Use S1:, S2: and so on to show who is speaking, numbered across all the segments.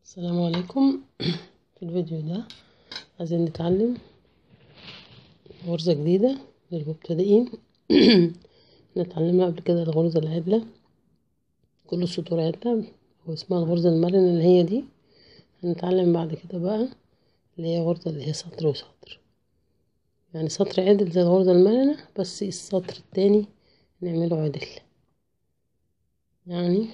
S1: السلام عليكم في الفيديو ده عايزين نتعلم غرزة جديدة للمبتدئين نتعلمها قبل كده الغرزة العدلة كل السطور عدلة واسمها الغرزة المرنة اللي هي دي هنتعلم بعد كده بقى اللي هي غرزة اللي هي سطر وسطر يعني سطر عدل زي الغرزة المرنة بس السطر التاني نعمله عدل يعني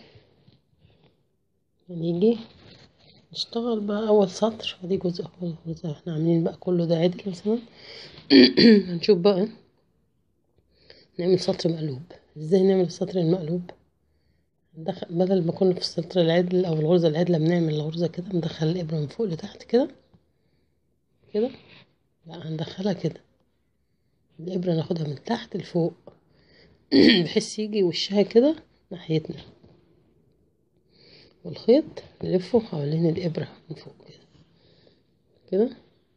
S1: هنيجي نشتغل بقى اول سطر ادي جزء اول جزء احنا عاملين بقى كله ده عدل مثلا هنشوف بقى نعمل سطر مقلوب ازاي نعمل السطر المقلوب ندخل بدل ما كنا في السطر العدل او الغرزة العدلة بنعمل الغرزة كده ندخل الابرة من فوق لتحت كده كده لا هندخلها كده الابرة ناخدها من تحت لفوق بحيث يجي وشها كده ناحيتنا والخيط نلفه حوالين الإبرة من فوق كده كده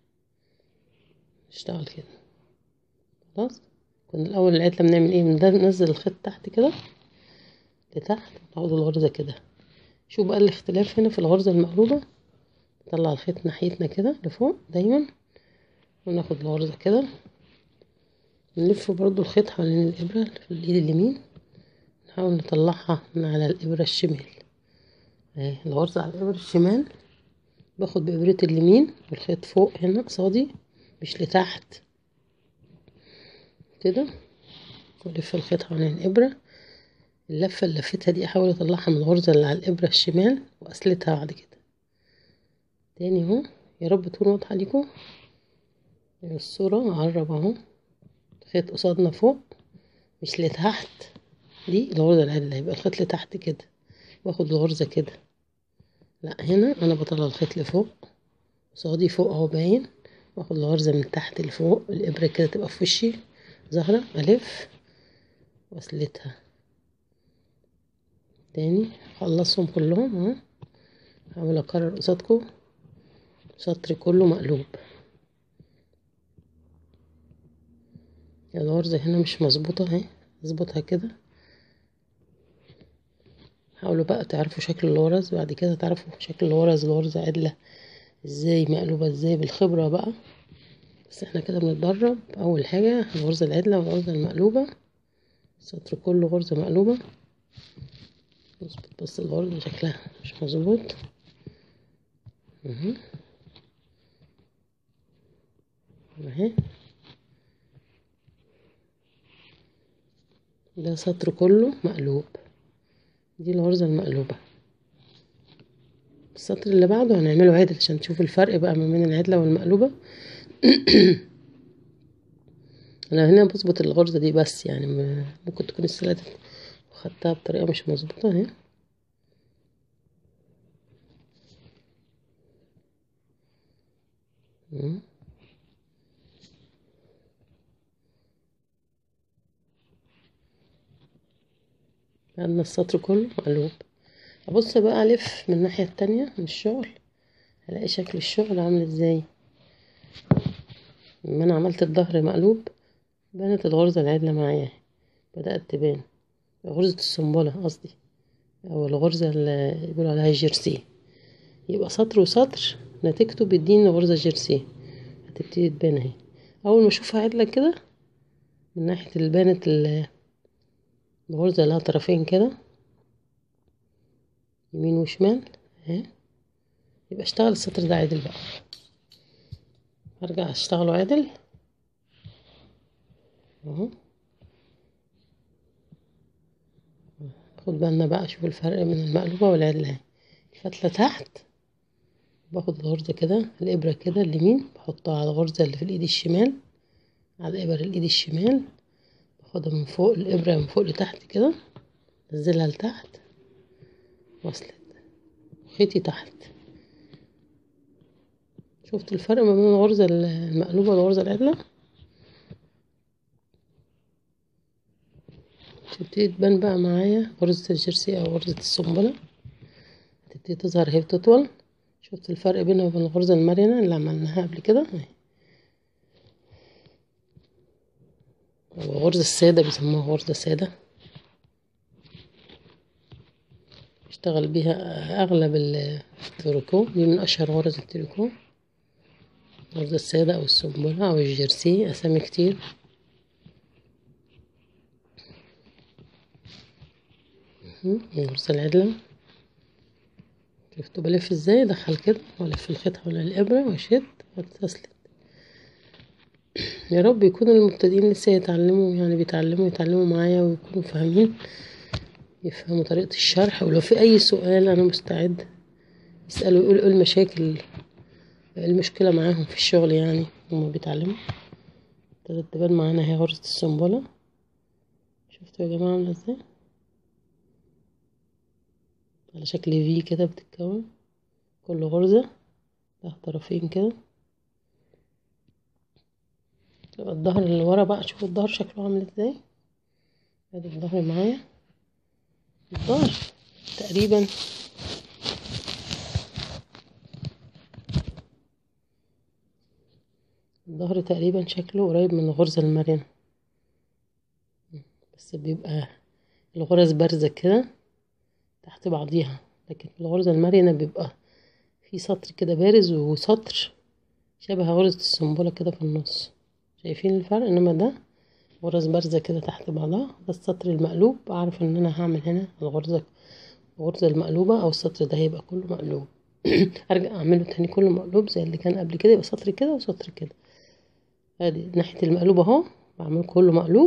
S1: نشتغل كده خلاص كنا الأول العدلة بنعمل ايه بننزل الخيط تحت كده لتحت ناخد الغرزة كده شوف بقى الاختلاف هنا في الغرزة المقلوبة نطلع الخيط ناحيتنا كده لفوق دايما وناخد الغرزة كده نلف برضو الخيط حوالين الإبرة في الإيد اليمين نحاول نطلعها من على الإبرة الشمال اهي الغرزة على الإبرة الشمال باخد بإبرة اليمين والخيط فوق هنا قصادي مش لتحت كده والف الخيط حوالين الإبرة اللفة اللي لفتها دي أحاول أطلعها من الغرزة اللي على الإبرة الشمال وأسلتها بعد كده تاني اهو يا رب تكون واضحة ليكم الصورة أقرب اهو الخيط قصادنا فوق مش لتحت دي الغرزة العدلة يبقى الخيط لتحت كده واخد الغرزة كده لا هنا انا بطلع الخيط لفوق قصادي فوق اهو باين واخد الغرزة من تحت لفوق الابرة كده تبقى في وشي ظاهرة الف واسلتها تاني خلصهم كلهم اهو هحاول اكرر قصادكم سطري كله مقلوب الغرزة هنا مش مظبوطة اهي اظبطها كده حاولوا بقى تعرفوا شكل الغرز بعد كده تعرفوا شكل الغرز الغرزة عدلة ازاي مقلوبة ازاي بالخبرة بقى بس احنا كده بنتدرب اول حاجة الغرزة العدلة والغرزة المقلوبة السطر كله غرزة مقلوبة نظبط بس الغرزة شكلها مش مظبوط اهي اهي ده سطر كله مقلوب دي الغرزة المقلوبة السطر اللي بعده هنعمله عدل عشان تشوف الفرق بقى ما بين العدلة والمقلوبة انا هنا بظبط الغرزة دي بس يعني ممكن تكون السلاتة وخدتها بطريقة مش مظبوطة اهي عندنا السطر كله مقلوب ابص بقى الف من الناحيه التانية من الشغل هلاقي شكل الشغل عامل ازاي لما انا عملت الظهر مقلوب بانت الغرزه العدله معايا بدات تبان غرزه السنبله قصدي او الغرزه اللي بيقولوا عليها جيرسي يبقى سطر وسطر نتيجته بيديني غرزه جيرسي هتبتدي تبان اهي اول ما اشوفها عدله كده من ناحيه اللي بانت الغرزة لها طرفين كده يمين وشمال اهي يبقى اشتغل السطر ده عدل بقى هرجع اشتغله عدل اهو خد بالنا بقى شوف الفرق بين المقلوبة والعدلة اهي الفتلة تحت باخد الغرزة كده الإبرة كده اليمين بحطها على الغرزة اللي في الإيد الشمال على إبر الإيد الشمال باخدها من فوق الإبرة من فوق لتحت كده نزلها لتحت وصلت خيطي تحت شفت الفرق ما بين الغرزة المقلوبة والغرزة العدلة تبتدي تبان بقى معايا غرزة الجرسي أو غرزة السنبلة تبتدي تظهر هي بتطول شفت الفرق بينها وبين الغرزة المرنة اللي عملناها قبل كده اهي غرزة السادة بيسموها غرزة سادة اشتغل بيها اغلب التريكو دي من اشهر غرز التريكو غرزة السادة او السنبلة او الجرسي اسامي كتير غرزة العدلة شفتوا بلف ازاي ادخل كده والف الخيط حول الابرة واشد واتسلت يا رب يكون المبتدئين لسه يتعلموا يعني بيتعلموا يتعلموا معايا ويكونوا فاهمين يفهموا طريقة الشرح ولو في أي سؤال أنا مستعد يسألوا يقولوا ايه المشاكل المشكلة معاهم في الشغل يعني هما بيتعلموا ابتدت تبان معانا هي غرزة السنبلة شفتوا يا جماعة عاملة ازاي على شكل في كده بتتكون كل غرزة لها طرفين كده الظهر اللي ورا بقى شوفوا الظهر شكله عامل ازاي ادي الظهر معايا الظهر تقريبا الظهر تقريبا شكله قريب من الغرزة المرنة بس بيبقى الغرز بارزة كده تحت بعضيها لكن في الغرزة المرنة بيبقى في سطر كده بارز وسطر شبه غرزة السنبلة كده في النص شايفين الفرق انما ده غرز بارزة كده تحت بعضها ده السطر المقلوب اعرف ان انا هعمل هنا الغرزة الغرزة المقلوبة او السطر ده هيبقى كله مقلوب ارجع اعمله تاني كله مقلوب زي اللي كان قبل كده يبقى سطر كده وسطر كده ادي ناحية المقلوب اهو بعمله كله مقلوب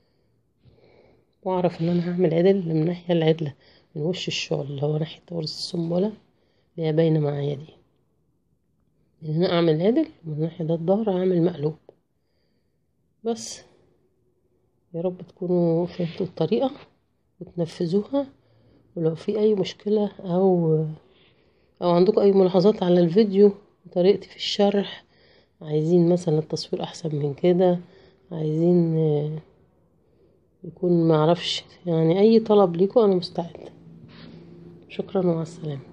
S1: واعرف ان انا هعمل عدل من الناحية العدلة من وش الشغل اللي هو ناحية غرزة السنبلة اللي هي باينة معايا دي من هنا اعمل عدل ومن الناحية ده الظهر اعمل مقلوب بس يا رب تكونوا فهمتوا الطريقة وتنفذوها ولو في اي مشكلة او او عندكم اي ملاحظات على الفيديو وطريقتي في الشرح عايزين مثلا التصوير احسن من كده عايزين يكون معرفش يعني اي طلب ليكم انا مستعد شكرا ومع السلامه